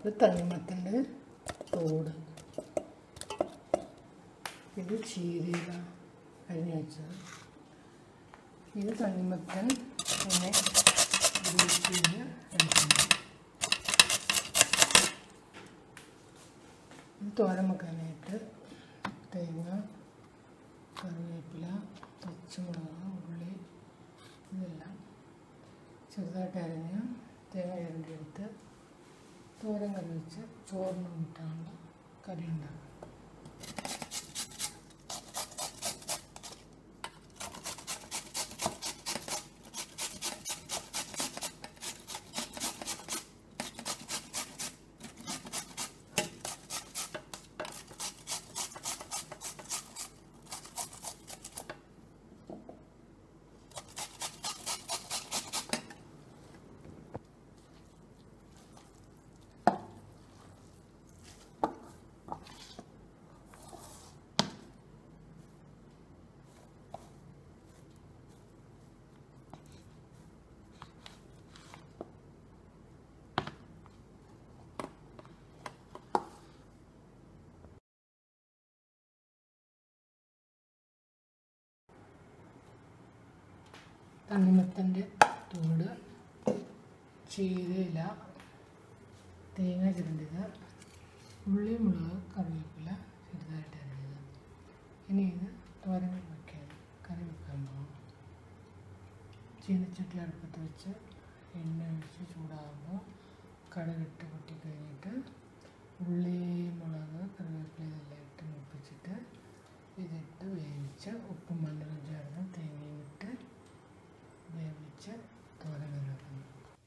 ഇത് തണ്ണിമത്തൻ്റെ തോട് ഇത് ചീരയില അരിഞ്ഞു വെച്ചത് ഇത് തണ്ണിമത്തൻ പിന്നെ ഗ്രേറ്റ് ചെയ്ത് എടുക്കുന്നത് ഇത് തോരൻ വെക്കാനായിട്ട് തേങ്ങ കറിവേപ്പില പച്ചമുളക് ഉള്ളി ഇതെല്ലാം ചെറുതായിട്ട് അരിഞ്ഞ് തേങ്ങ ഇരണ്ടിയെടുത്ത് തോരൻ കറി വെച്ച് ചോറിന് കൂട്ടാനുള്ള കറി ഉണ്ടാക്കും തണ്ണിമത്തൻ്റെ തോട് ചീരയില തേങ്ങ ചിരണ്ടിയത് ഉള്ളി മുളക് കറിവേപ്പില ചെറുതായിട്ട് അരിഞ്ഞത് ഇനി ഇത് തോരൻ വയ്ക്കാൻ കറി വെക്കാൻ പോകും ചീനച്ചട്ടി അടുപ്പത്ത് വെച്ച് എണ്ണ ഒഴിച്ച് ചൂടാകുമ്പോൾ കടുകിട്ട് പൊട്ടി കഴിഞ്ഞിട്ട് ഉള്ളി മുളക് കറിവേപ്പില ഇതെല്ലാം ഇട്ട് മുപ്പിച്ചിട്ട് ഇതിട്ട് വേവിച്ച് ഉപ്പും മഞ്ഞളും ചേർന്ന് തേങ്ങയും ഇട്ട് വേവിച്ച് തോരൻ കറിവെക്കുന്നു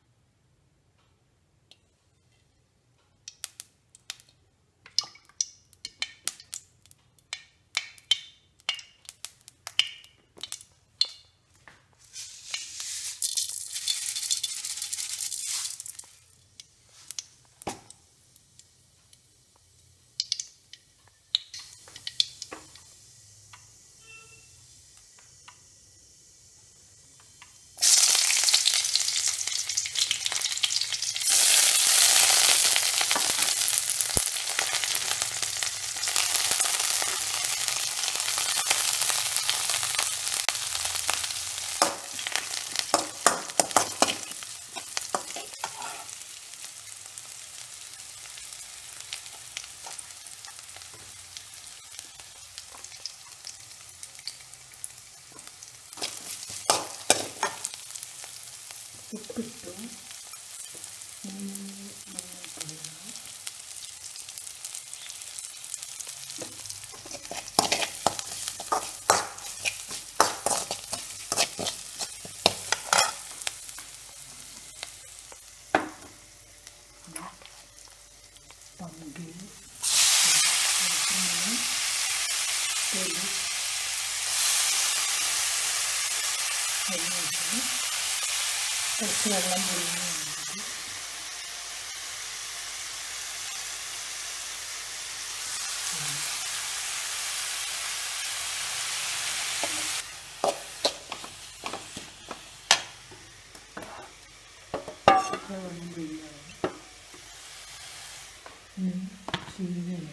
ഉപ്പിട്ടു മഞ്ഞൾപ്പൊടി പങ്കിൽ തൊലി അരിഞ്ഞു കുറച്ച് വെള്ളം പൊഴിഞ്ഞ് ഒഴിച്ചിട്ട് വെള്ളം പൊഴിഞ്ഞ് ഇനി ചീരയില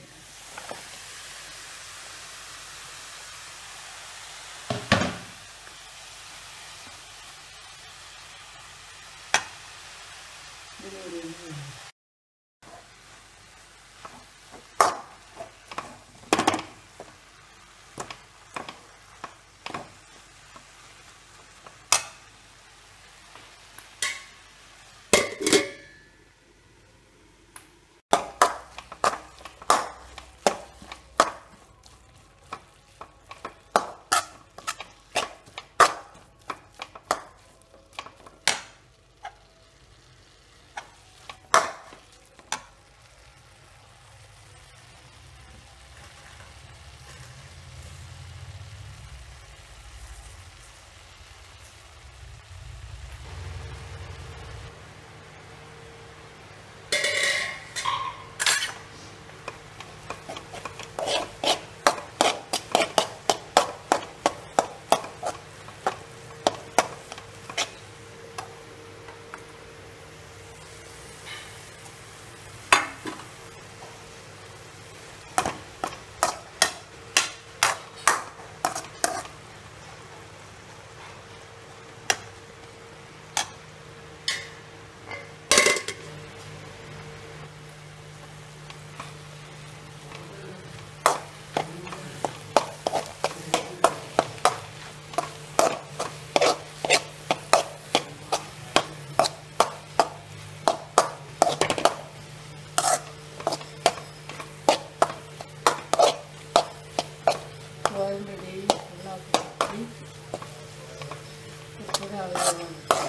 അതിൻ്റെ ഇടയിൽ വെള്ളമാക്കി കുറച്ചുകൂടെ ആവശ്യമാണ്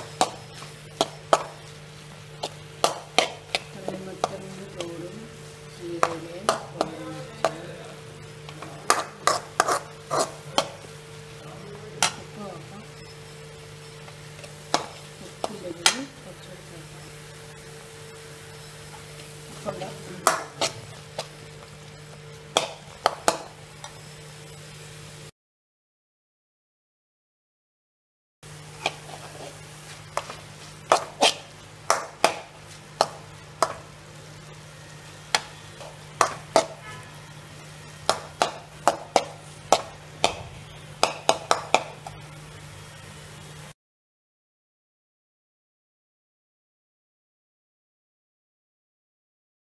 കറിമത്തലിൻ്റെ തോടും ജീരകയും തോടും വെച്ച് ഉപ്പ് നോക്കാം ഉപ്പില്ലെങ്കിൽ കുറച്ചുകൂടി ചേർക്കാം ഉപ്പുണ്ടോ